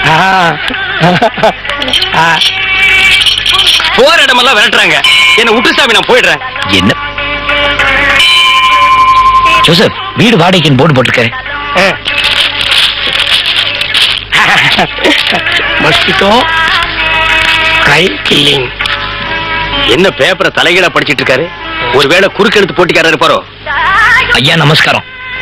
போற இடமெல்லாம் விரட்டுறாங்க என்ன விட்டு நான் போயிடுறேன் என்ன ஜோசப் வீடு வாடகைக்கு போர்டு போட்டிருக்காரு மஸ்கிட்டோ கை கில்லிங் என்ன பேப்பரை தலைகீழா படிச்சிட்டு இருக்காரு ஒருவேளை குறுக்கெழுத்து போட்டிக்காரர் இருப்பாரோ ஐயா நமஸ்காரம்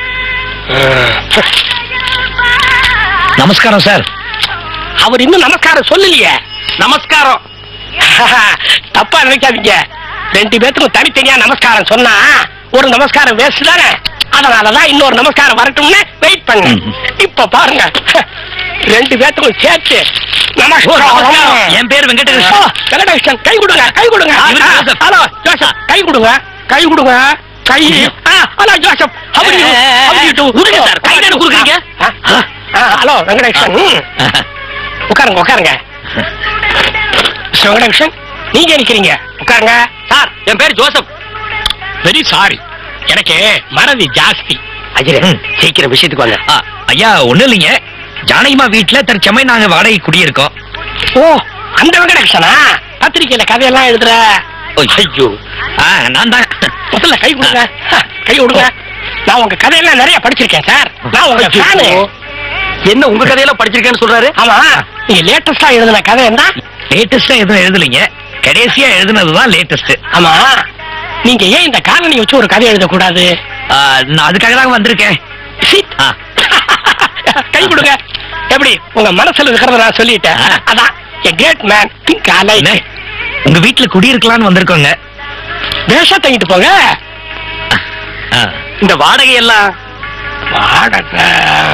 நமஸ்காரம் சார் அவர் இன்னும் நமஸ்காரம் சொல்லலையே நமஸ்காரம் தப்பா நினைக்காதீங்க ரெண்டு பேத்துக்கும் தனித்தனியா நமஸ்காரம் சொன்னா ஒரு நமஸ்காரம் வேஸ்ட் தானே அதனாலதான் இன்னொரு நமஸ்காரம் வரட்டும்னு வெயிட் பண்ணு ம். இப்ப பாருங்க ரெண்டு பேத்துக்கும் சேர்த்து நமஸ்காரம் என் பேர் ஓ, வெங்கடகிருஷ்ணன் வெங்கடகிருஷ்ணன் கை கொடுங்க கை கொடுங்க இவரு ஆ, ஜோசப். ஹலோ ஜோசப் கை கொடுங்க கை கொடுங்க கை ஆ, hello Joseph how are you? How are you do? கொடுங்க சார். கை தானே கொடுக்குறீங்க? ஆ, ஆ, ஹலோ வெங்கடகிருஷ்ணன் ம். உட்காருங்க உட்காருங்க மிஸ்டர் வெங்கடகிருஷ்ணன் நீங்க நிக்கிறீங்க உட்காருங்க சார் என் பேர் ஜோசப் வெரி சாரி எனக்கு மறதி ஜாஸ்தி அஜிரே ம். சீக்கிரம் விஷயத்துக்கு வாங்க ஆ, ஐயா ஒண்ணு இல்லைங்க ஜானகிமா வீட்டுல தற்சமயம் நாங்க வாடகை குடியிருக்கோம் ஓ அந்த வெங்கடகிருஷ்ணனா பத்திரிக்கையில கதையெல்லாம் எழுதுற ஐயோ ஆ, நான் தான் முதல்ல கை கொடுங்க கை கொடுங்க நான் உங்க கதையெல்லாம் நிறைய படிச்சிருக்கேன் சார் நான் உங்க ஃபேனு என்ன உங்க கதையெல்லாம் படிச்சிருக்கேன்னு சொல்றாரு ஆமா நீங்க லேட்டஸ்டா எழுதின கதை என்ன லேட்டஸ்டா எதுவும் எழுதலைங்க கடைசியா எழுதுனதுதான் லேட்டஸ்ட் ஆமா நீங்க ஏன் இந்த காலனி வச்சு ஒரு கதை எழுதக்கூடாது நான் அதுக்காக தான் வந்திருக்கேன் Sit. ஆ. கை கொடுங்க எப்படி உங்க மனசுல இருக்கிறத நான் சொல்லிட்டேன் ஆ. அதான் a great man think alike என்ன? உங்க வீட்டுல குடியிருக்கலாம்னு வந்திருக்கோங்க பேஷா தங்கிட்டு போங்க ஆ. இந்த வாடகை எல்லாம் வாடகை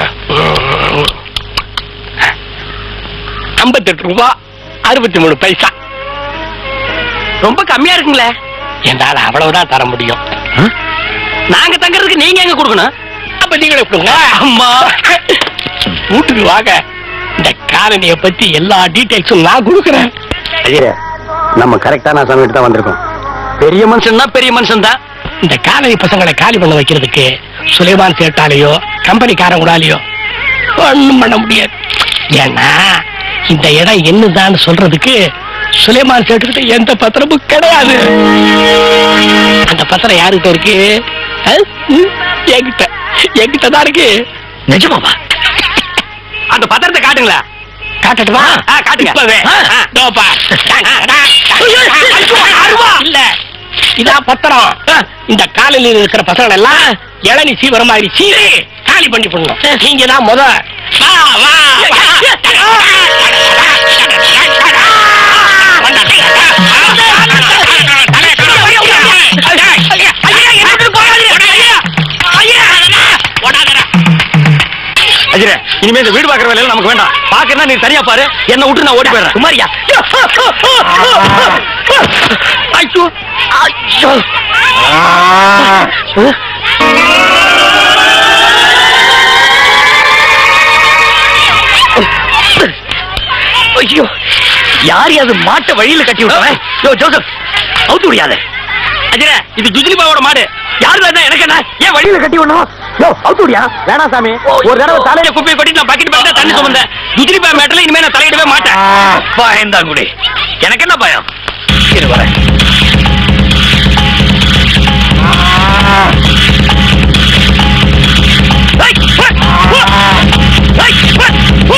ஐம்பத்தெட்டு ரூபா அறுபத்தி மூணு பைசா ரொம்ப கம்மியா இருக்குங்களே என்னால அவ்வளவுதான் தர முடியும் ஆ? நாங்க தங்கறதுக்கு நீங்க எங்க கொடுக்கணும் அப்ப நீங்களே கொடுங்க அம்மா. வீட்டுக்கு வாங்க இந்த காலனிய பத்தி எல்லா டீடைல்ஸும் நான் கொடுக்குறேன் ஐயா நம்ம கரெக்டான சமயத்து தான் வந்திருக்கோம் பெரிய மனுஷன்னா பெரிய மனுஷன் தான் இந்த காலனி பசங்களை காலி பண்ண வைக்கிறதுக்கு சுலைமான் சேட்டாலேயோ கம்பெனிக்காரங்களாலேயோ ஒண்ணும் பண்ண முடியாது ஏன்னா இந்த இடம் என்னதான்னு சொல்றதுக்கு சுலைமான் சேட்டுக்கிட்ட எந்த பத்திரமும் கிடையாது அந்த பத்திரம் யாருக்கிட்ட இருக்கு ஆ? ம், என்கிட்ட என்கிட்ட தான் இருக்கு நிஜமாவா அந்த பத்திரத்தை காட்டுங்களா காட்டட்டுமா ஆ, காட்டுங்க. இப்பவே. ஆ. ஆ, இதோ பார். ஐயோ, இல்ல இதான் பத்திரம் இந்த காலையில இருக்கிற பசங்க எல்லாம் இளநி சீவர மாதிரி சீவி காலி பண்ணி போடணும் நீங்க தான் முத வா வா அஜிரே இனிமே இந்த வீடு பாக்குற வேலையில நமக்கு வேண்டாம் பாக்கறனா நீ தனியா பாரு என்ன விட்டு நான் ஓடி போயிடுறேன் குமாரியா ஐயோ ஐயோ ஐயோ யார் அது மாட்டை வழியில கட்டி விட்டவன் யோ ஜோசப் அவுத்து முடியாத அஜிரே இது ஜுஜிலிபாவோட மாடு யாரு தான் எனக்கு என்ன ஏன் வழியில கட்டி விடணும் யோ அவுத்து விடியா வேணாம் சாமி ஒரு தடவை தலையில குப்பையை கொட்டி நான் பக்கெட் பக்கெட் தண்ணி சுமந்தேன் ஜுஜிலிபா மேட்டல இனிமே நான் தலையிடவே மாட்டேன் பயந்தான் குடி எனக்கு என்ன பயம் இரு வரேன் ஐய், ஹு, ஹு, ஐய், ஹு, ஹு.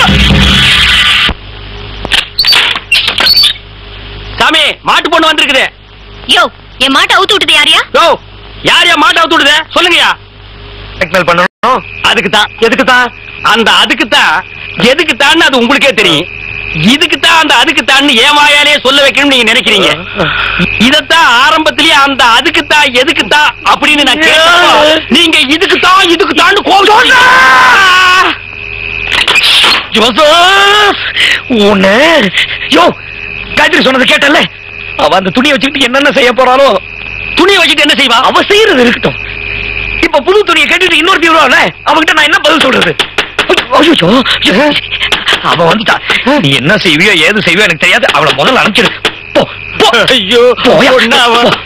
சாமி மாட்டு பொண்ணு வந்திருக்குது யோ என் மாட்டை அவுத்து விட்டது யாரியா யோ யார் யா மாட்டை அவுத்து விடுத சொல்லுங்கயா சிக்னல் பண்ணணும் அதுக்கு தான் எதுக்கு தான் அந்த அதுக்கு தான் எதுக்கு தான் அது உங்களுக்கே தெரியும் இதுக்கு தான் அந்த அதுக்கு தான் ஏன் வாயாலே சொல்ல வைக்கணும்னு நீங்க நினைக்கிறீங்க இதத்தான் ஆரம்பத்திலேயே அந்த அதுக்கு தான் எதுக்கு தான் அப்படின்னு நான் கேட்டப்போ நீங்க இதுக்கு தான் இதுக்கு தான் கோபம் ஜோசப் உன்னை யோ காயத்ரி சொன்னது கேட்டல அவ அந்த துணியை வச்சுக்கிட்டு என்னென்ன செய்ய போறாளோ துணியை வச்சுட்டு என்ன செய்வா அவ செய்யறது இருக்கட்டும் இப்ப புது துணியை கட்டிட்டு இன்னொரு தீவிரம் அவகிட்ட நான் என்ன பதில் சொல்றது ஐயோ, ஐயோ. அவ வந்துட்டா நீ என்ன செய்வியோ ஏது செய்வியோ எனக்கு தெரியாது அவளை முதல்ல அனுப்பிச்சிடு போ போ ஐயோ போயா. பொண்ணாவா. போ.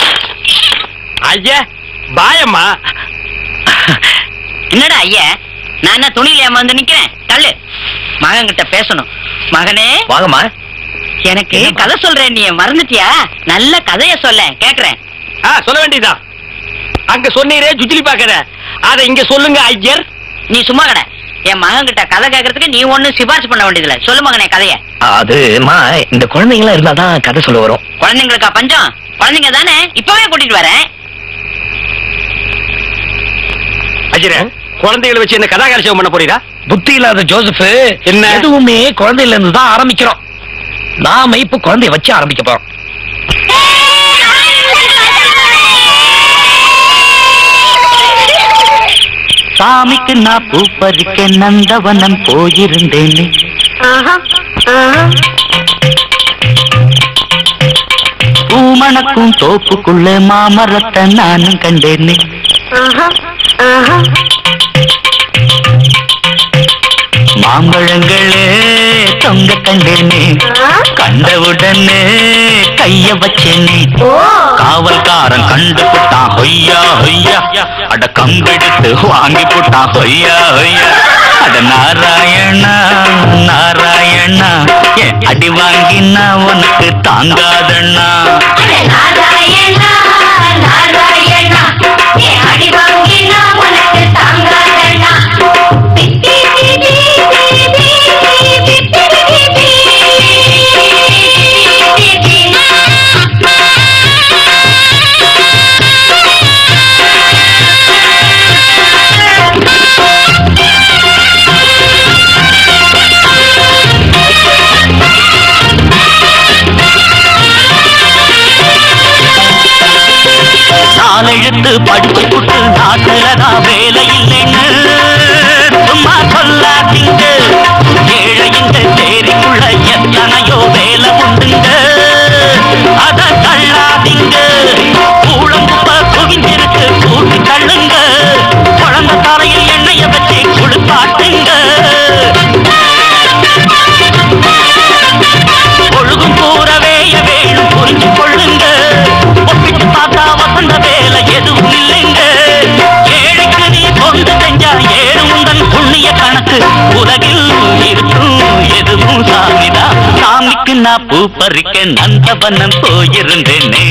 ஐயா பாயம்மா என்னடா ஐயா நான் என்ன துணியில வந்து நிக்கிறேன் தள்ளு மகன் கிட்ட பேசணும் மகனே வாங்கம்மா எனக்கு என்னம்மா? கதை சொல்றேன் நீ மறந்துட்டியா நல்ல கதைய சொல்ல கேக்குறேன் ஆ, சொல்ல வேண்டியதா அங்க சொன்னீரே ஜுஜிலி பாக்கற அத இங்க சொல்லுங்க ஐயர் நீ சும்மா கடை என் மகன் கிட்ட கதை கேக்குறதுக்கு நீ ஒண்ணு சிபாரிசு பண்ண வேண்டியதில்ல சொல்லு மகனே கதைய அதுமா இந்த குழந்தைங்க எல்லாம் இருந்தாதான் கதை சொல்ல வரும் குழந்தைங்களுக்கா பஞ்சம் குழந்தைங்க தானே இப்பவே கூட்டிட்டு வரேன் அஜிரே குழந்தைகளை வச்சு என்ன கதாகாரிசம் பண்ண போறீரா புத்தி இல்லாத ஜோசப் என்ன? எதுவுமே குழந்தையில இருந்து தான் ஆரம்பிக்கிறோம் நாம இப்ப குழந்தைய வச்சு ஆரம்பிக்க போறோம் சாமிக்கு நான் பூ பறிக்க நந்தவனம் போயிருந்தேனே பூமணக்கும் தோப்புக்குள்ள மாமரத்தை நானும் கண்டேனே மாம்பழங்களே தொங்க கண்டேனே கண்டவுடனே கைய வச்சேனே காவல்காரன் கண்டு புட்டான் ஹொய்யா ஹொய்யா அட கம்பெடுத்து வாங்கி புட்டான் ஹொய்யா ஹொய்யா அட நாராயணா நாராயணா ஏன் அடி வாங்கினா உனக்கு தாங்காதண்ணா நாராயணா நாராயணா ஏ அடி வாங்கினா உனக்கு தாங்காதண்ணா பிப்பி பிப்பி பிப்பி பிப்பி பிப்பி நாலெழுத்து படிச்சு புட்டு நாட்டுல நான் வேலை இல்லைன்னு சும்மா சொல்லாதீங்க ஏழைங்க தேரிக்குள்ள எத்தனையோ வேலை உண்டுங்க அத தள்ளாதீங்க கூழங்குப்ப குவிஞ்சிருக்கு கூட்டி தள்ளுங்க குழந்தை தலையில் எண்ணெய வச்சு குளிப்பாட்டுங்க ஒழுகும் கூறவேய வேணும் புரிஞ்சு கொள்ளுங்க ஒப்பிட்டு பார்த்தா வசந்த வேலை எதுவும் இல்லைங்க ஏழைக்கு நீ தொண்டு செஞ்சா ஏழு உந்தன் புண்ணிய கணக்கு உலகில் இருக்கும் எதுவும் சாமிதான் சாமிக்கு நான் பூ பறிக்க நந்தவனம் போயிருந்தேனே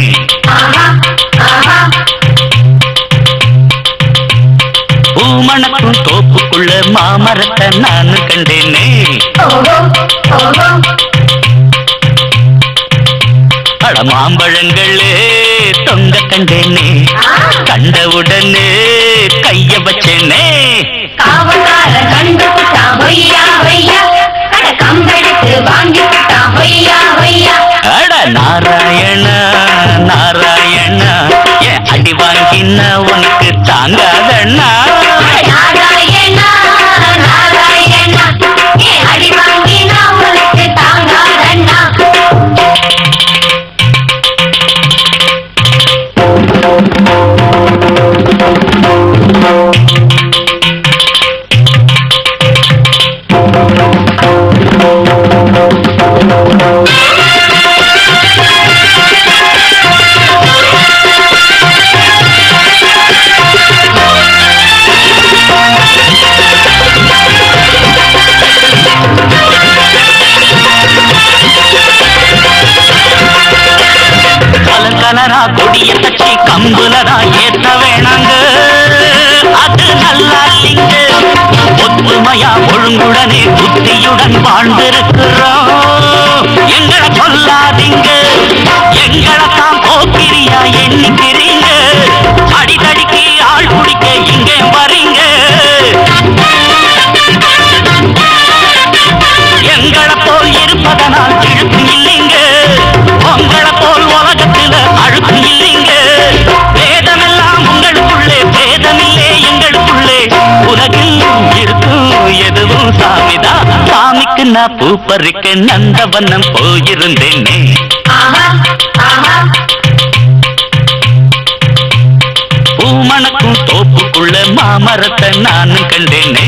பூமணக்கும் தோப்புக்குள்ள மாமரத்தை நான் கண்டேனே அட மாம்பழங்களே தொங்க கண்டேனே கண்டவுடனே கைய வச்சேனே காவல்காரன் கண்டு விட்டான் ஹொய்யா ஹொய்யா அட கம்பெடுத்து வாங்கி விட்டான் ஹொய்யா ஹொய்யா அட நாராயண நாராயண ஏன் அடி வாங்கின உனக்கு தாங்காதண்ணா நாராயணா நாராயணா ஏ அடி வாங்கினா உனக்கு தாங்காதண்ணா கலர் கலரா கொடிய தச்சு கம்புலரா ஏத்த வேணாங்க அது நல்லா இல்லைங்க ஒத்துமையா ஒழுங்குடனே புத்தியுடன் வாழ்ந்திருக்கிறோம் எங்களை கொல்லாதீங்க எங்களை தான் போக்கிரியா எண்ணிக்கிறீங்க அடிதடிக்கு ஆள் குடிக்க இங்கே வரீங்க எங்களை போல் இருப்பதனால் இழுக்கு இல்லைங்க உங்களை போல் உலகத்துல அழுக்கு இல்லைங்க வேதமெல்லாம் உங்களுக்குள்ளே வேதமில்லே எங்களுக்குள்ளே உலகில் இருக்கும் எதுவும் சாமிதான் சாமிக்கு நான் பூ பறிக்க நந்தவனம் போயிருந்தேனே பூமணக்கும் தோப்புக்குள்ள மாமரத்தை நானும் கண்டேனே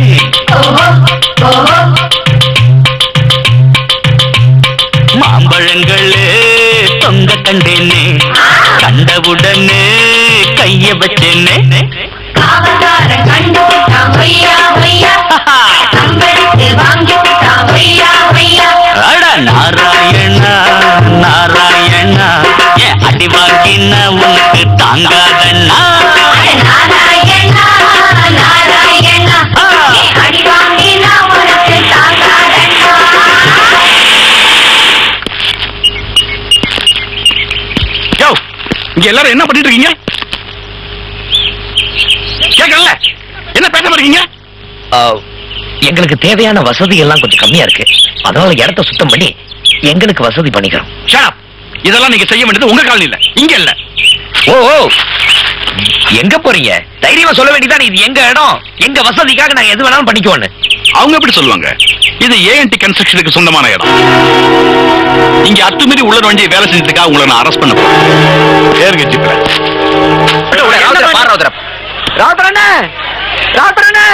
மாம்பழங்களே தொங்க கண்டேனே கண்டவுடனே கைய வச்சேனே காவல்காரன் பணக்காரன் கண்டு விட்டான் ஒய்யா ஒய்யா கம்பெடுத்து வாங்கி விட்டான் ஒய்யா ஒய்யா அட நாராயணா நாராயணா ஏன் அடி வாங்கின உனக்கு தாங்காதண்ணா நாராயணா நாராயணா நீ அடி வாங்கினா உனக்கு தாங்காதண்ணா யோ இங்க எல்லாரும் என்ன பண்ணிட்டு இருக்கீங்க கேட்கல என்ன பேச இருக்கீங்க எங்களுக்கு தேவையான வசதி எல்லாம் கொஞ்சம் கம்மியா இருக்கு அதனால இடத்த சுத்தம் பண்ணி எங்களுக்கு வசதி பண்ணிக்கிறோம் ஷாப் இதெல்லாம் நீங்க செய்ய வேண்டியது உங்க காலனி இல்ல இங்க இல்ல ஓ ஓ. எங்க போறீங்க தைரியமா சொல்ல வேண்டியதான் இது எங்க இடம் எங்க வசதிக்காக நாங்க எது வேணாலும் பண்ணிக்குவோன்னு அவங்க எப்படி சொல்லுவாங்க இது ஏஎன்டி கன்ஸ்ட்ரக்ஷனுக்கு சொந்தமான இடம் இங்க அத்துமீறி உள்ள நுழைஞ்சு வேலை செஞ்சதுக்காக உங்களை நான் அரெஸ்ட் பண்ண போறேன் பேருங்க சித்திரன் ராத்திரண்ணே ராத்திரண்ணே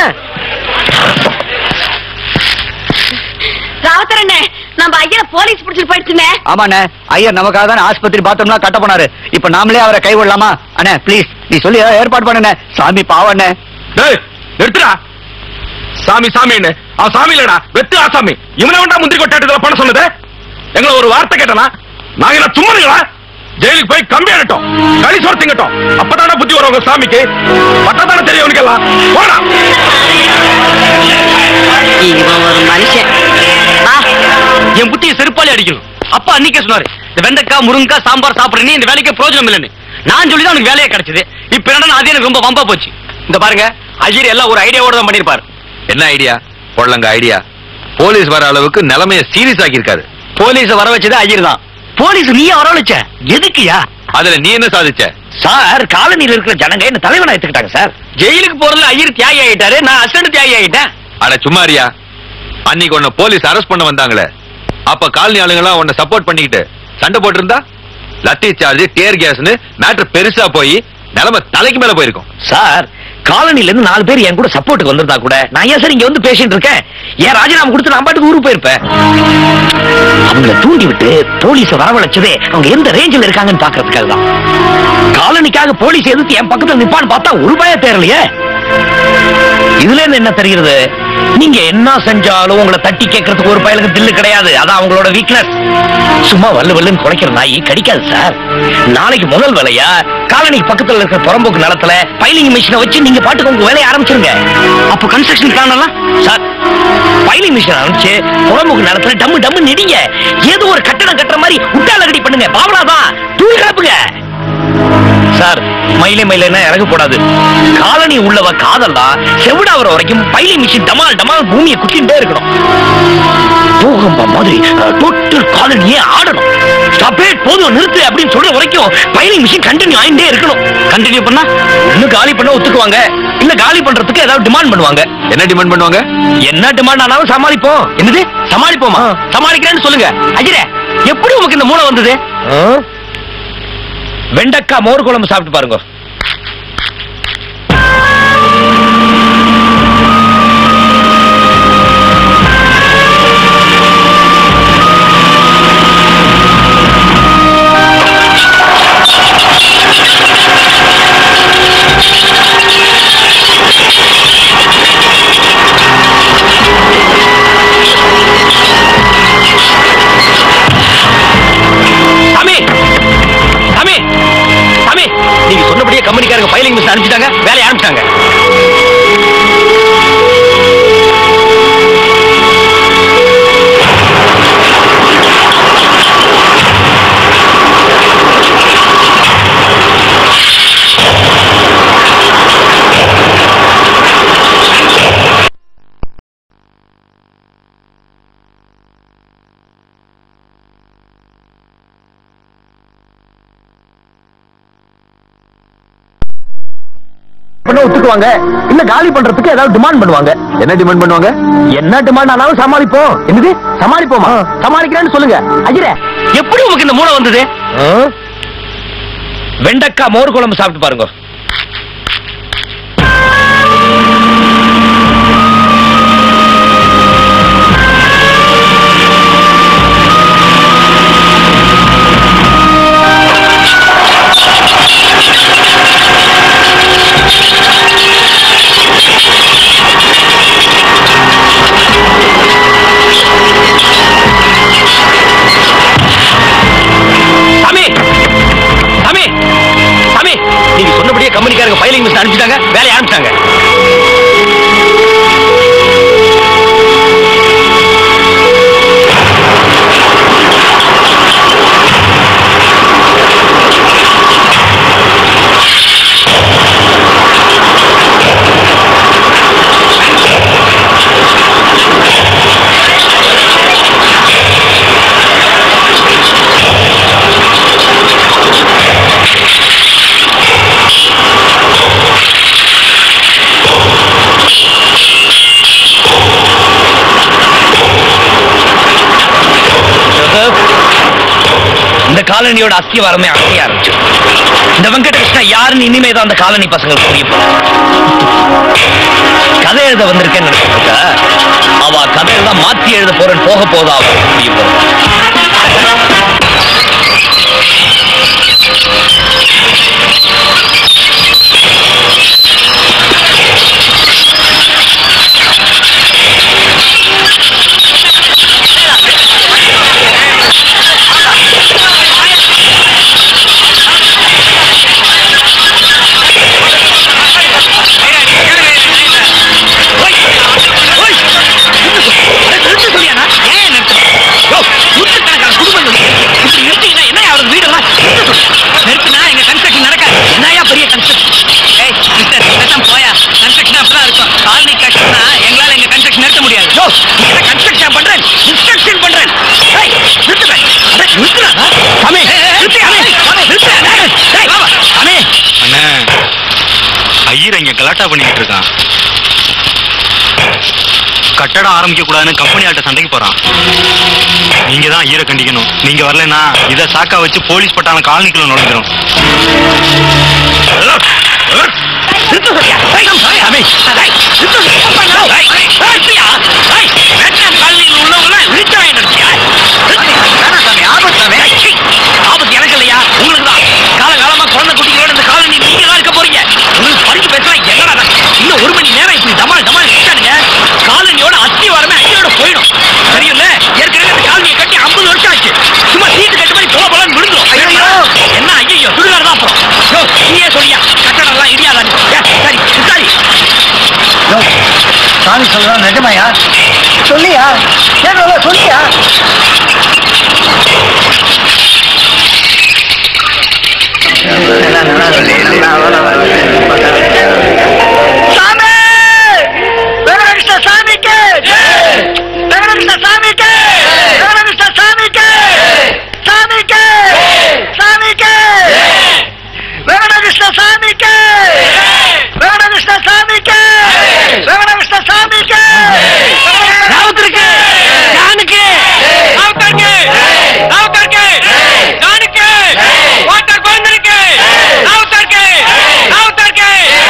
ராவுத்தரண்ணே நம்ம ஐயா போலீஸ் பிடிச்சிட்டு போயிடுச்சுனே ஆமாண்ணே ஐயர் நமக்காக தான் ஆஸ்பத்திரி பார்த்தோம்னா கட்ட போனாரு இப்ப நாமளே அவரை கை விடலாமா அண்ணே ப்ளீஸ் நீ சொல்லி ஏதாவது ஏற்பாடு பண்ணுண்ணே சாமி பாவண்ணே டேய் நிறுத்துடா சாமி சாமின்னு அவன் சாமி இல்லடா வெத்து ஆசாமி இவனை வேண்டா முந்திரி கொட்டாட்டத்துல பண்ண சொன்னது எங்களை ஒரு வார்த்தை கேட்டனா நாங்க என்ன சும்மாங்களா ஜெயிலுக்கு போய் கம்பி அடட்டும் களி சோறு திங்கட்டும் அப்பதானே புத்தி வரும் உங்க சாமிக்கு பத்தாதானே தெரியும் உனக்கெல்லாம் போடா இவன் ஒரு மனுஷன் வா. என் புத்தியை செருப்பாலே அடிக்கணும் அப்பா அன்னைக்கே சொன்னாரு இந்த வெண்டைக்காய் முருங்கக்காய் சாம்பார் சாப்பிடுறீ இந்த வேலைக்கு பிரயோஜனம் இல்லைன்னு நான் சொல்லி தான் உனக்கு வேலையே கிடைச்சது இப்ப என்னடா அது எனக்கு ரொம்ப வம்பா போச்சு இந்த பாருங்க அஜீர் எல்லாம் ஒரு ஐடியாவோட தான் பண்ணிருப்பாரு என்ன ஐடியா பொடலங்க ஐடியா போலீஸ் வர அளவுக்கு நிலைமைய சீரியஸ் ஆக்கியிருக்காரு போலீஸ் வர வச்சது அஜீர் தான் போலீஸ் நீயே வரவழைச்ச எதுக்குயா அதுல நீ என்ன சாதிச்ச சார் காலனியில் இருக்கிற ஜனங்க என்ன தலைவனா எடுத்துக்கிட்டாங்க சார் ஜெயிலுக்கு போறதுல ஐயர் தியாகி ஆயிட்டாரு நான் அசிஸ்டன்ட் தியாகி ஆயிட்டேன் அட சும்மாரியா அன்னைக்கு உன்னை போலீஸ் அரெஸ்ட் பண்ண வந்தாங்களே அப்ப காலனி ஆளுங்கெல்லாம் உன்னை சப்போர்ட் பண்ணிக்கிட்டு சண்டை போட்டிருந்தா லத்தி சார்ஜ் டேர் கேஸ்னு மேட்டர் பெருசா போய் நிலைமை தலைக்கு மேல போயிருக்கும் சார் காலனில இருந்து நாலு பேர் என் கூட சப்போர்ட்டுக்கு வந்திருந்தா கூட நான் ஏன் சார் இங்க வந்து பேசிட்டு இருக்கேன் ஏன் ராஜினாமா கொடுத்து நான் பாட்டுக்கு ஊருக்கு போயிருப்பேன் அவங்கள தூண்டி விட்டு போலீஸ வரவழைச்சதே அவங்க எந்த ரேஞ்சில் இருக்காங்கன்னு பாக்குறதுக்காக தான் காலனிக்காக போலீஸ் எதிர்த்து என் பக்கத்துல நிப்பான்னு பார்த்தா ஒரு பய தேரலையே இதுல இருந்து என்ன தெரிகிறது நீங்க என்ன செஞ்சாலும் உங்களை தட்டி கேட்கறதுக்கு ஒரு பயலுக்கு தில்லு கிடையாது அதான் அவங்களோட வீக்னஸ் சும்மா வல்லு வல்லுன்னு குலைக்கிற நாய் கடிக்காது சார் நாளைக்கு முதல் வேலையா காலனிக்கு பக்கத்துல இருக்கிற புறம்போக்கு நிலத்துல பைலிங் மிஷினை வச்சு நீங்க பாட்டுக்கு உங்க வேலையை ஆரம்பிச்சிருங்க அப்போ construction plan sir piling machine ஆரம்பிச்சு புறம்போக்கு நிலத்துல டம்மு டம்மு நெடிங்க ஏதோ ஒரு கட்டணம் கட்டுற மாதிரி உட்டால ரெடி பண்ணுங்க பாவலாதான் தூள் கிளப்புங்க சார் மயிலே மயிலேன்னா இறங்க போடாது காலனி உள்ளவ காதல்லா செவிடாவற வரைக்கும் பைலி மிஷின் டமால் டமால் பூமியை குத்திட்டே இருக்கணும் பூகம்பம் மாதிரி டோட்டல் காலனியே ஆடணும் ஸ்டாப் இட் போதும் நிறுத்து அப்படின்னு சொல்ற வரைக்கும் பைலி மிஷின் கண்டினியூ ஆயிட்டே இருக்கணும் கண்டினியூ பண்ணா ஒண்ணு காலி பண்ண ஒத்துக்குவாங்க இல்ல காலி பண்றதுக்கு ஏதாவது டிமாண்ட் பண்ணுவாங்க என்ன டிமாண்ட் பண்ணுவாங்க என்ன டிமாண்ட் ஆனாலும் சமாளிப்போம் என்னது சமாளிப்போமா சமாளிக்கிறேன்னு சொல்லுங்க அஜிரே எப்படி உனக்கு இந்த மூளை வந்தது வெண்டக்காய் மோர் குழம்பு சாப்பிட்டு பாருங்க சாமி சாமி சாமி நீங்க சொன்னபடியே கம்பெனிக்காரங்க ஃபைலிங் மிஷின் அனுப்பிச்சிட்டாங்க வேலையை ஆரம்பிச்சாங்க பண்ண ஒத்துக்குவாங்க இல்ல காலி பண்றதுக்கு ஏதாவது டிமாண்ட் பண்ணுவாங்க என்ன டிமாண்ட் பண்ணுவாங்க என்ன டிமாண்ட் ஆனாலும் சமாளிப்போம் என்னது சமாளிப்போமா சமாளிக்கிறேன்னு சொல்லுங்க அஜிரே எப்படி உங்களுக்கு இந்த மூளை வந்தது வெண்டக்காய் மோர் குழம்பு சாப்பிட்டு பாருங்க காலனியோட அஸ்திவாரமே அசைய ஆரம்பிச்சு இந்த வெங்கடகிருஷ்ணா யாருன்னு இனிமேதான் அந்த காலனி பசங்களுக்கு புரிய போகுது. கதை எழுத வந்திருக்கேன்னு நினைச்சிருக்கா அவ கதை எல்லாம் மாத்தி எழுத போறேன்னு போக போதா அவ புரிய போறது அண்ணே ஐயர் இங்க கலாட்டா பண்ணிக்கிட்டு இருக்கான் கட்டடம் ஆரம்பிக்க கூடாதுன்னு கம்பெனி ஆள்கிட்ட சண்டைக்கு போறான் நீங்க தான் ஐயரை கண்டிக்கணும் நீங்க வரலைன்னா இத சாக்கா வச்சு போலீஸ் பட்டாளம் காலனிக்குள்ள நுழைஞ்சிரும் ஆபத்து எனக்கு இல்லையா உங்களுக்கு தான் காலகாலமா குழந்தை குட்டிகளோட இந்த காலனி நீங்க தான் இருக்க போறீங்க உங்களுக்கு படிக்க பேசலாம் என்னடா இது? இன்னும் ஒரு மணி நேரம் இப்படி தமால் தமால் இருக்கானுங்க காலனியோட அத்தி வரமே ஐயோட போயிடும் தெரியும்ல ஏற்கனவே இந்த காலனியை கட்டி 50 வருஷம் ஆச்சு சும்மா சீட்டு கட்டு மாதிரி போல போலன்னு விழுந்துரும் என்ன ஐயோ சுடுகாடு தான் அப்புறம் யோ, நீயே சொல்லியா கட்டடம் எல்லாம் இடியாதான் சரி சரி சாமி சொல்றான் நிஜமாயா சொல்லியா கேட்கல சொல்லியா சாமி வெங்கடகிருஷ்ண சாமிக்கு வெங்கடகிருஷ்ண சாமிக்கு வெங்கடகிருஷ்ண சாமிக்கு சாமிக்கு சாமிக்கு வெங்கடகிருஷ்ண சாமிக்கு வெங்கடகிருஷ்ண சாமிக்கு வெங்கடகிருஷ்ண சாமிக்கு ராவுத்தருக்கு ஜானுக்கு ராவுத்தருக்கு ராவுத்தருக்கு ஜானுக்கு வாட்டர் குழந்தைக்கு ராவுத்தருக்கு ராவுத்தருக்கு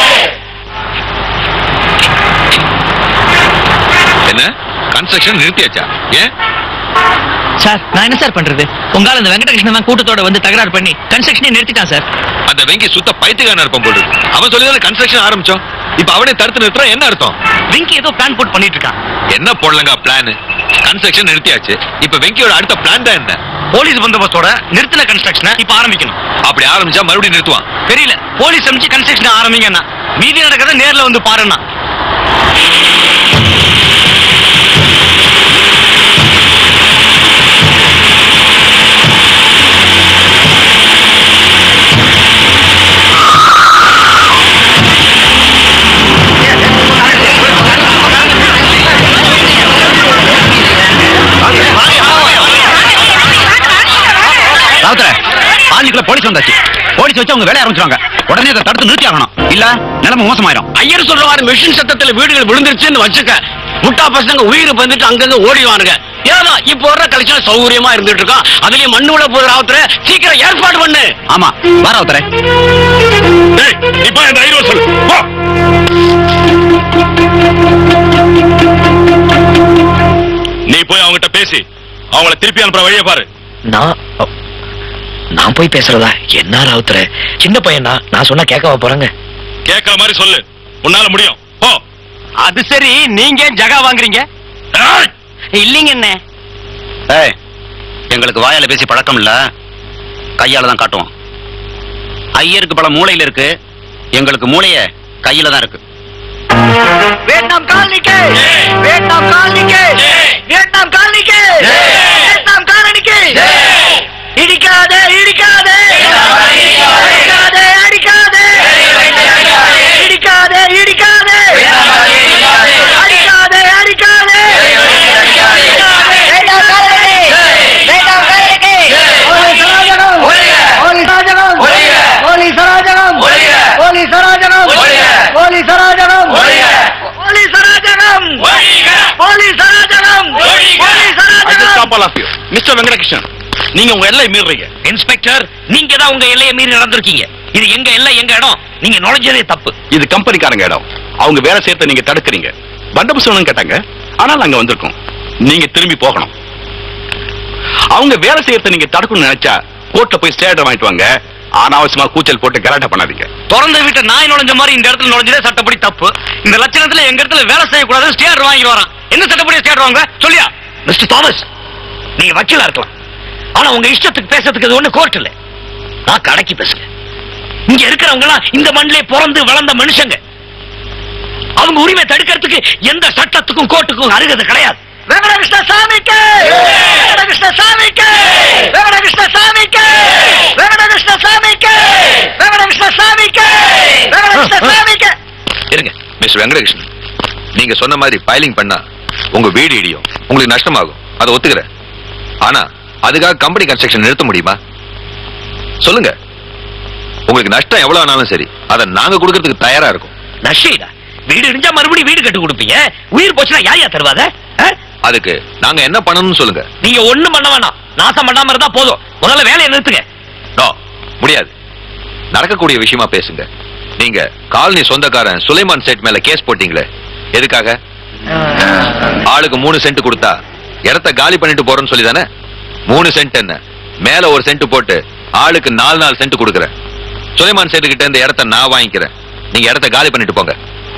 என்ன கன்ஸ்ட்ரக்ஷன் நிறுத்தியாச்சா ஏன் சார் நான் என்ன சார் பண்றது உங்களால இந்த வெங்கடகிருஷ்ணன் தான் கூட்டத்தோட வந்து தகராறு பண்ணி கன்ஸ்ட்ரக்ஷனே நிறுத்திட்டான் சார் அந்த வெங்கி சுத்த பைத்துக்கான இருப்பான் போடு அவன் சொல்லி கன்ஸ்ட்ரக்ஷன் ஆரம்பிச்சோம் இப்ப அவனே தடுத்து நிறுத்துறான் என்ன அர்த்தம் விங்கி ஏதோ பிளான் போட்டு பண்ணிட்டு இருக்கான் என்ன போடலங்க பிளான் கன்ஸ்ட்ரக்ஷன் நிறுத்தியாச்சு இப்ப வெங்கியோட அடுத்த பிளான் தான் என்ன போலீஸ் பந்தோபஸ்தோட நிறுத்தின கன்ஸ்ட்ரக்ஷனை இப்ப ஆரம்பிக்கணும் அப்படி ஆரம்பிச்சா மறுபடியும் நிறுத்துவான் தெரியல போலீஸ் அமைச்சு கன்ஸ்ட்ரக்ஷன் ஆரம்பிங்கன்னா மீதி நடக்கிறத நேர்ல வந்து பாருன்னா ராவுத்தர பாலிக்குள்ள போலீஸ் வந்தாச்சு போலீஸ் வச்சு அவங்க வேலைய ஆரம்பிச்சாங்க உடனே அதை தடுத்து நிறுத்தி ஆகணும் இல்ல நிலைமை மோசமாயிரும் ஐயர் சொல்ற மாதிரி மிஷின் சத்தத்துல வீடுகள் விழுந்துருச்சுன்னு வச்சுக்க முட்டா பசங்க உயிர் வந்துட்டு அங்கங்க ஓடிவானுங்க ஏதோ இப்போ வர்ற கலெக்ஷன் சௌகரியமா இருந்துட்டு இருக்கான் அதுலயும் மண்ணு உள்ள போகிற ராவுத்தர சீக்கிரம் ஏற்பாடு பண்ணு ஆமா வா ராவுத்தர இப்ப இந்த ஐயர் சொல்லு போ நீ போய் அவங்ககிட்ட பேசி அவங்கள திருப்பி அனுப்புற வழியை பாரு நான் நான் போய் பேசுறதா என்ன ராவுத்தர சின்ன பையனா நான் சொன்னா கேட்கவா போறாங்க கேட்கற மாதிரி சொல்லு உன்னால முடியும் போ அது சரி நீங்க ஏன் ஜகா வாங்குறீங்க இல்லீங்க என்ன ஏய் எங்களுக்கு வாயால பேசி பழக்கம் இல்ல கையால தான் காட்டுவோம் ஐயருக்கு பல மூளையில இருக்கு எங்களுக்கு மூளைய கையில தான் இருக்கு வியட்நாம் காலனிக்கு வியட்நாம் காலனிக்கு வியட்நாம் காலனிக்கு வியட்நாம் காலனிக்கு இடிக்காதே இடிக்காதே இடிக்காதே அடிக்காதே இடிக்காதே இடிக்காதே அடிக்காதே அடிக்காதே வேண்டாம் காலனி வேண்டாம் காலனிக்கு போலீஸ் அராஜகம் போலீஸ் அராஜகம் போலீஸ் அராஜகம் போலீஸ் அராஜகம் போலீஸ் அராஜகம் போலீஸ் அராஜகம் போலீஸ் அராஜகம் போலீஸ் அராஜகம் மிஸ்டர் வெங்கடகிருஷ்ணன் நீங்க உங்க எல்லை மீறுறீங்க இன்ஸ்பெக்டர் நீங்க தான் உங்க எல்லையை மீறி நடந்திருக்கீங்க இது எங்க எல்லை எங்க இடம் நீங்க நுழைஞ்சதே தப்பு இது கம்பெனிக்காரங்க இடம் அவங்க வேலை செய்யறத நீங்க தடுக்கிறீங்க பண்டபுசனம் கேட்டாங்க ஆனால் நாங்க வந்திருக்கோம் நீங்க திரும்பி போகணும் அவங்க வேலை செய்யறத நீங்க தடுக்கணும்னு நினைச்சா கோர்ட்ல போய் ஸ்டே ஆர்டர் வாங்கிட்டு வாங்க அனாவசியமா கூச்சல் போட்டு கலாட்டா பண்ணாதீங்க திறந்த வீட்டை நாய் நுழைஞ்ச மாதிரி இந்த இடத்துல நுழைஞ்சதே சட்டப்படி தப்பு இந்த லட்சணத்துல எங்க இடத்துல வேலை செய்யக்கூடாது ஸ்டேட் வாங்கி வரான் என்ன சட்டப்படி ஸ்டேட் வாங்க சொல்லியா மிஸ்டர் தாமஸ் நீங்க வக்கீலா இருக்கலாம் ஆனா உங்க இஷ்டத்துக்கு பேசுறதுக்கு இது ஒண்ணு கோர்ட் இல்ல நான் கடைக்கு பேசுங்க இங்க இருக்கிறவங்க எல்லாம் இந்த மண்ணிலே பிறந்து வளர்ந்த மனுஷங்க அவங்க உரிமை தடுக்கிறதுக்கு எந்த சட்டத்துக்கும் கோர்ட்டுக்கும் அருகது கிடையாது வெங்கடகிருஷ்ண சாமிக்கு வெங்கடகிருஷ்ண சாமிக்கு வெங்கடகிருஷ்ண சாமிக்கு வெங்கடகிருஷ்ண சாமிக்கு வெங்கடகிருஷ்ண சாமிக்கு வெங்கடகிருஷ்ண சாமிக்கு இருங்க மிஸ்டர் வெங்கடகிருஷ்ணன் நீங்க சொன்ன மாதிரி ஃபைலிங் பண்ணா உங்க வீடு இடியும் உங்களுக்கு நஷ்டமாகும் அதை ஒத்துக்கிறேன் ஆனா அதுக்காக கம்பெனி கன்ஸ்ட்ரக்ஷன் நிறுத்த முடியுமா சொல்லுங்க உங்களுக்கு நஷ்டம் எவ்வளவு ஆனாலும் சரி அதை நாங்க கொடுக்கறதுக்கு தயாரா இருக்கும் நஷீடா வீடு இடிஞ்சா மறுபடியும் வீடு கட்டி கொடுப்பீங்க உயிர் போச்சுன்னா யார் யார் தருவாங்க ஆ? அதுக்கு நாங்க என்ன பண்ணணும்னு சொல்லுங்க நீங்க ஒண்ணும் பண்ண வேணாம் நாசம் பண்ணாம இருந்தா போதும் முதல்ல வேலையை நிறுத்துங்க நோ முடியாது நடக்கக்கூடிய விஷயமா பேசுங்க நீங்க காலனி சொந்தக்காரன் சுலைமான் சேட் மேல கேஸ் போட்டீங்களே எதுக்காக ஆளுக்கு மூணு சென்ட் கொடுத்தா இடத்த காலி பண்ணிட்டு போறேன்னு சொல்லி தானே மூணு சென்ட் என்ன மேல ஒரு சென்ட் போட்டு ஆளுக்கு நாலு நாலு சென்ட் கொடுக்குறேன் சுலைமான் சேட்டு கிட்ட இந்த இடத்த நான் வாங்கிக்கிறேன் நீங்க இடத்த காலி பண்ணிட்டு போங்க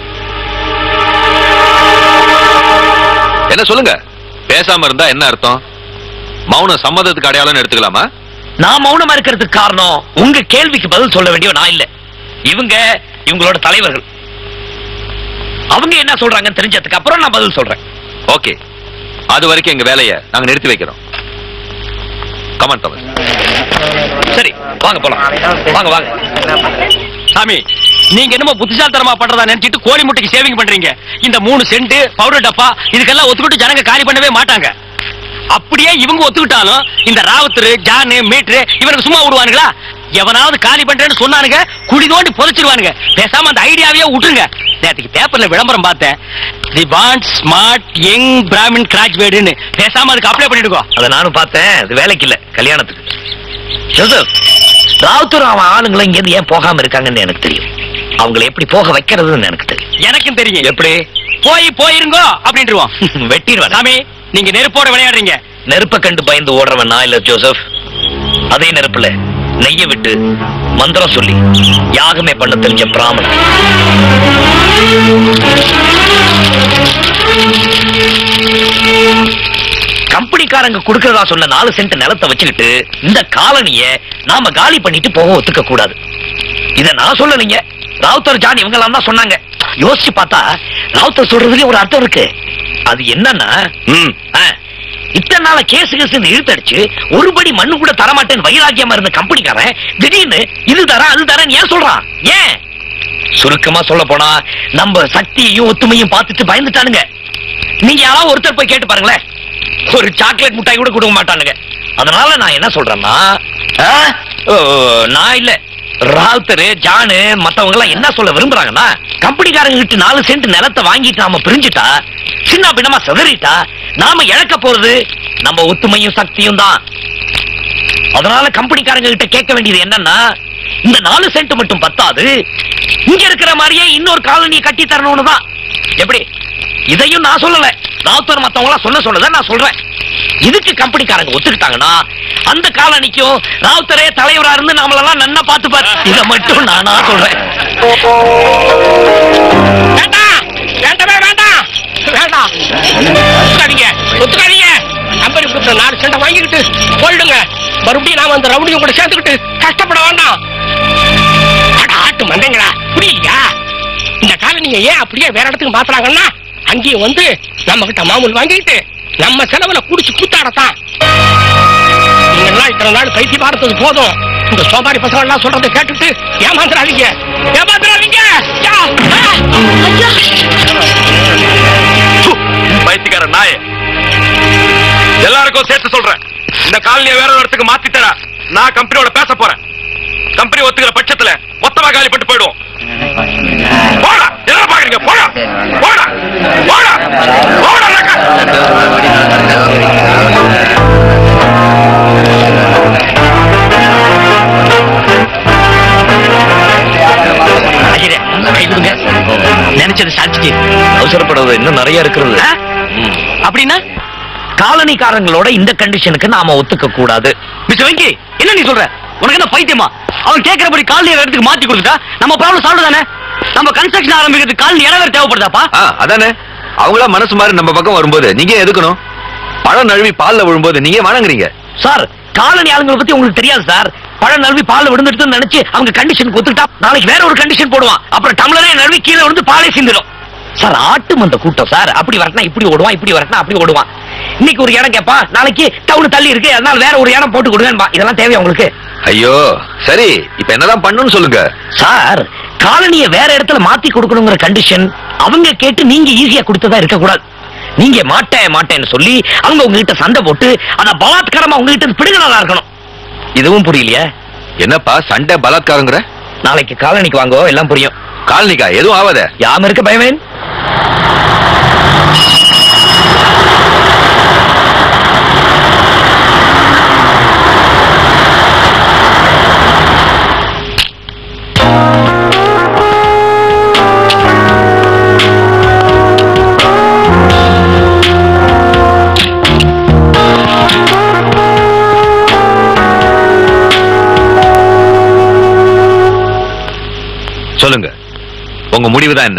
என்ன சொல்லுங்க பேசாம இருந்தா என்ன அர்த்தம் மௌனம் சம்மதத்துக்கு அடையாளம்னு எடுத்துக்கலாமா நான் மௌனமா இருக்கிறதுக்கு காரணம் உங்க கேள்விக்கு பதில் சொல்ல வேண்டிய நான் இல்ல இவங்க இவங்களோட தலைவர்கள் அவங்க என்ன சொல்றாங்கன்னு தெரிஞ்சதுக்கு அப்புறம் நான் பதில் சொல்றேன் ஓகே அது வரைக்கும் எங்க வேலையை நாங்க நிறுத்தி வைக்கிறோம் கமான் தமஸ் சரி வாங்க போலாம் வாங்க வாங்க சாமி நீங்க என்னமோ புத்திசாலித்தனமா பண்றதா நினைச்சிட்டு கோழி முட்டைக்கு சேவிங் பண்றீங்க இந்த மூணு சென்ட் பவுடர் டப்பா இதுக்கெல்லாம் ஒத்துக்கிட்டு ஜனங்க காலி பண்ணவே மாட்டாங்க அப்படியே இவங்க ஒத்துக்கிட்டாலும் இந்த ராவுத்தரு ஜானு மீட்ரு இவனுக்கு சும்மா விடுவானுங்களா எவனாவது காலி பண்றேன்னு சொன்னானுங்க குடி தோண்டி புதைச்சிருவானுங்க பேசாம அந்த ஐடியாவையே விட்டுருங்க நேற்றுக்கு பேப்பர்ல விளம்பரம் பார்த்தேன் they want smart young Brahmin கிராஜுவேட்னு பேசாம அதுக்கு அப்ளை பண்ணிடுக்கோ அதை நானும் பார்த்தேன் அது வேலைக்கு இல்ல கல்யாணத்துக்கு ஜோசப் ராவுத்தர் அவன் ஆளுங்களை இங்க இருந்து ஏன் போகாம இருக்காங்கன்னு எனக்கு தெரியும் அவங்களை எப்படி போக வைக்கிறதுன்னு எனக்கு தெரியும் எனக்கும் தெரியும் எப்படி போய் போயிருங்கோ அப்படின்ட்டுருவோம் வெட்டிடுவேன் சாமி நீங்க நெருப்போட விளையாடுறீங்க நெருப்ப கண்டு பயந்து ஓடுறவன் நான் இல்ல ஜோசப் அதே நெருப்புல நெய்ய விட்டு மந்திரம் சொல்லி யாகமே பண்ண தெரிஞ்ச பிராமணன் கம்பெனிக்காரங்க கொடுக்கறதா சொன்ன நாலு சென்ட் நிலத்தை வச்சுக்கிட்டு இந்த காலனிய நாம காலி பண்ணிட்டு போக ஒத்துக்க கூடாது இத நான் சொல்லலைங்க ராவுத்தர் ஜான் இவங்க எல்லாம் தான் சொன்னாங்க யோசிச்சு பார்த்தா ராவுத்தர் சொல்றதுலயே ஒரு அர்த்தம் இருக்கு அது என்னன்னா ம் ஆ, இத்தனை நாள கேஸ் கேஸ் இழுத்தடிச்சு ஒரு படி மண்ணு கூட தரமாட்டேன்னு வைராக்கியமா இருந்த கம்பெனிக்காரன் திடீர்னு இது தரேன் அது தரேன் ஏன் சொல்றான் ஏன் சுருக்கமா சொல்ல போனா நம்ம சக்தியையும் ஒத்துமையும் பார்த்துட்டு பயந்துட்டானுங்க நீங்க யாராவது ஒருத்தர் போய் கேட்டு பாருங்களேன் ஒரு சாக்லேட் மிட்டாய் கூட கொடுக்க மாட்டானுங்க அதனால நான் என்ன சொல்றேன்னா ஆ, ஓ, நான் இல்ல ராவுத்தரு ஜானு மத்தவங்க எல்லாம் என்ன சொல்ல விரும்புறாங்கன்னா கம்பெனிக்காரங்க கிட்ட நாலு சென்ட் நிலத்தை வாங்கிட்டு நாம பிரிஞ்சுட்டா சின்ன பின்னமா சிதறிட்டா நாம இழக்க போறது நம்ம ஒத்துமையும் சக்தியும் தான் அதனால கம்பெனிக்காரங்க கிட்ட கேட்க வேண்டியது என்னன்னா இந்த நாலு சென்ட் மட்டும் பத்தாது இங்க இருக்கிற மாதிரியே இன்னொரு காலனியை கட்டி தரணும்னு தான் எப்படி இதையும் நான் சொல்லல ராவுத்தர் மத்தவங்க எல்லாம் சொல்ல சொல்லதான் நான் சொல்றேன் இதுக்கு கம்பெனிக்காரங்க ஒத்துக்கிட்டாங்கன்னா அந்த காலனிக்கும் ராவுத்தரே தலைவரா இருந்து நம்மளெல்லாம் நன்னா பாத்துப்பார் இதை மட்டும் நானா சொல்றேன் வேண்டாம் வேண்டவே வேண்டாம் வேண்டாம் ஒத்துக்காதீங்க ஒத்துக்காதீங்க கம்பெனி கொடுத்த நாலு சென்ட வாங்கிக்கிட்டு போயிடுங்க மறுபடியும் நாம அந்த ரவுடியும் கூட சேர்த்துக்கிட்டு கஷ்டப்பட வேண்டாம் அட ஆட்டு மந்தங்களா புரியலையா இந்த காலனியை ஏன் அப்படியே வேற இடத்துக்கு மாத்துறாங்கன்னா அங்கேயும் வந்து நம்ம கிட்ட மாமூல் வாங்கிட்டு நம்ம செலவுல குடிச்சு கூத்தாடத்தான் நீங்க எல்லாம் இத்தனை நாள் பைத்தி பார்த்தது போதும் இந்த சோமாரி பசங்க எல்லாம் சொல்றதை கேட்டுட்டு ஏமாந்துடாதீங்க ஏமாந்துடாதீங்க யா, ஆ, ஐயா. பைத்தியக்கார நாய எல்லாருக்கும் சேர்த்து சொல்றேன் இந்த காலனியை வேற ஒரு இடத்துக்கு மாத்தி தர நான் கம்பெனியோட பேச போறேன் கம்பெனி ஒத்துக்கிற பட்சத்துல மொத்தமா காலி பண்ணிட்டு போயிடுவோம் போடா என்ன பாக்குறீங்க போடா போடா போடா போடா அவசரப்படுறது இன்னும் நிறைய இருக்கிறது ஆ? அப்படின்னா காலனிக்காரங்களோட இந்த கண்டிஷனுக்கு நாம ஒத்துக்க கூடாது மிஸ்டர் வெங்கி என்ன நீ சொல்ற உனக்கு என்ன பைத்தியமா அவன் கேக்குறபடி காலனி இடத்துக்கு மாத்தி கொடுத்துட்டா நம்ம ப்ராப்ளம் சால்வ் தானே நம்ம கன்ஸ்ட்ரக்ஷன் ஆரம்பிக்கிறதுக்கு காலனி இடம் வேற தேவைப்படுதாப்பா ஆ, அதானே அவங்களா மனசு மாதிரி நம்ம பக்கம் வரும்போது நீங்க ஏன் எதுக்கணும் பழம் நழுவி பால்ல விழும்போது நீங்க ஏன் வணங்குறீங்க சார் காலனி ஆளுங்களை பத்தி உங்களுக்கு தெரியாது சார் பழம் நழுவி பால் விழுந்துட்டு நினைச்சு அவங்க கண்டிஷன் ஒத்துக்கிட்டா நாளைக்கு வேற ஒரு கண்டிஷன் போடுவான் அப்புறம் டம்ளரே நழுவி கீழே விழுந்து பாலே சிந்திடும் சார் ஆட்டு மந்த கூட்டம் சார் அப்படி வரட்டினா இப்படி ஓடுவான் இப்படி வரட்டினா அப்படி ஓடுவான் இன்னைக்கு ஒரு இடம் கேட்பான் நாளைக்கு டவுன் தள்ளி இருக்கு அதனால வேற ஒரு இடம் போட்டு கொடுங்க இதெல்லாம் தேவையா உங்களுக்கு ஐயோ சரி இப்ப என்னதான் பண்ணணும்னு சொல்லுங்க சார் காலனியை வேற இடத்துல மாத்தி கொடுக்கணுங்கிற கண்டிஷன் அவங்க கேட்டு நீங்க ஈஸியா கொடுத்ததா இருக்க கூடாது நீங்க மாட்டேன் மாட்டேன்னு சொல்லி அவங்க உங்ககிட்ட சண்டை போட்டு அத பலாத்காரமா உங்ககிட்ட பிடுங்கினதா இருக்கணும் இதுவும் புரியலையா என்னப்பா சண்டை பலாத்காரங்கிற நாளைக்கு காலனிக்கு வாங்கோ எல்லாம் புரியும் காலனிக்கா எதுவும் ஆகாத யாம இருக்க பயமேன் சொல்லுங்க உங்க முடிவு தான் என்ன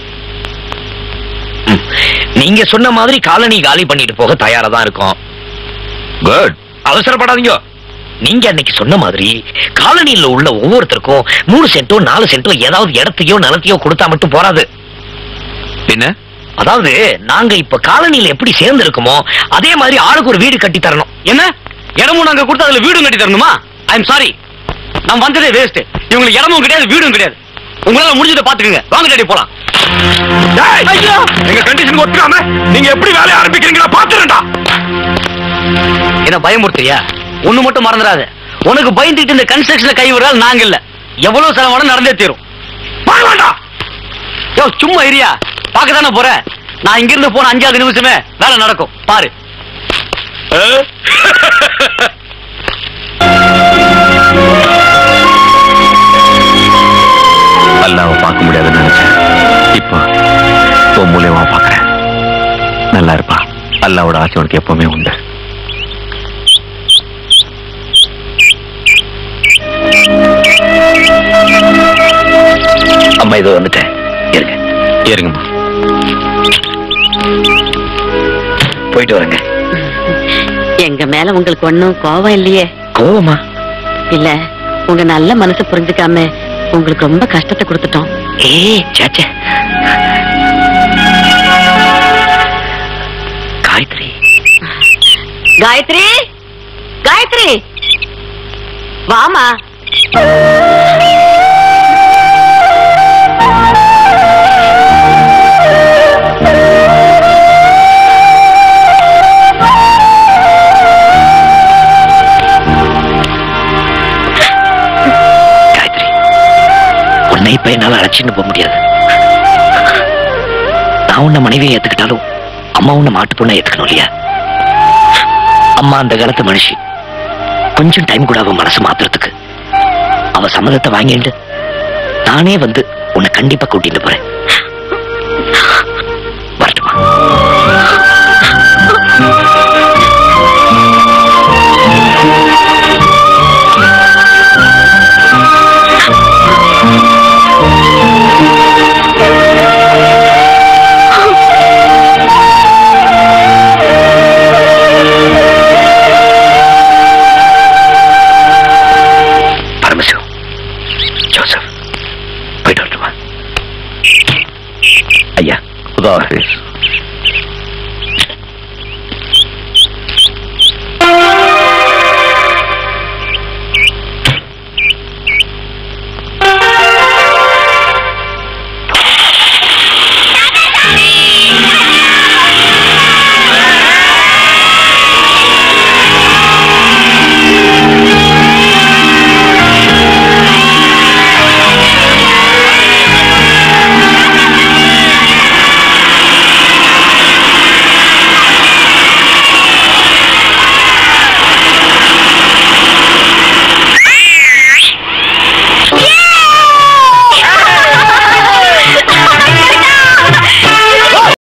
நீங்க சொன்ன மாதிரி காலனி காலி பண்ணிட்டு போக தயாரா தான் இருக்கோம் குட் அவசரப்படாதீங்க நீங்க அன்னைக்கு சொன்ன மாதிரி காலனியில உள்ள ஒவ்வொருத்தருக்கும் மூணு சென்ட்டோ நாலு சென்ட்டோ ஏதாவது இடத்தையோ நிலத்தையோ கொடுத்தா மட்டும் போறாது பின்ன அதாவது நாங்க இப்ப காலனியில எப்படி சேர்ந்து இருக்கோமோ அதே மாதிரி ஆளுக்கு ஒரு வீடு கட்டி தரணும் என்ன இடமும் நாங்க கொடுத்து அதுல வீடும் கட்டி தரணுமா ஐ எம் சாரி நான் வந்ததே வேஸ்ட் இவங்களுக்கு இடமும் கிடையாது வீடும் கிடையாது உங்களால முடிஞ்சதை பாத்துக்கங்க வாங்க டாடி போலாம் எங்க கண்டிஷன் ஒத்துக்காம நீங்க எப்படி வேலைய ஆரம்பிக்கிறீங்களா பாத்துறேன்டா என்ன பயமுறுத்துறியா ஒண்ணு மட்டும் மறந்துடாத உனக்கு பயந்துட்டு இந்த கன்ஸ்ட்ரக்ஷன்ல கை விடுறால் நாங்க இல்ல எவ்வளவு செலவான நடந்தே தீரும் வேண்டாம் யோ சும்மா இரியா பார்க்க தானே போற நான் இங்க இருந்து போன அஞ்சாவது நிமிஷமே வேலை நடக்கும் பாரு அல்லாவை பார்க்க முடியாதுன்னு நினைச்சேன் இப்போ உன் மூலியமா பாக்குறேன் நல்லா இருப்பா அல்லாவோட ஆசை உனக்கு எப்பவுமே உண்டு அம்மா இதோ வந்துட்டேன் இருங்க ஏறுங்கம்மா போயிட்டு வரேங்க எங்க மேல உங்களுக்கு ஒண்ணும் கோவம் இல்லையே கோவமா இல்ல உங்க நல்ல மனசை புரிஞ்சுக்காம உங்களுக்கு ரொம்ப கஷ்டத்தை கொடுத்துட்டோம் ஏய் சேச்சே காயத்ரி காயத்ரி காயத்ரி வாமா காயத்ரி உன்னை இப்ப என்னால அழைச்சிட்டு போக முடியாது நான் உன்னை மனைவியை ஏத்துக்கிட்டாலும் அம்மா உன்னை மாட்டு பொண்ணை ஏத்துக்கணும் இல்லையா அம்மா அந்த காலத்து மனுஷி கொஞ்சம் டைம் கூட அவ மனசு மாத்துறதுக்கு அவ சம்மதத்தை வாங்கிட்டு நானே வந்து உன்னை கண்டிப்பா கூட்டிட்டு போறேன்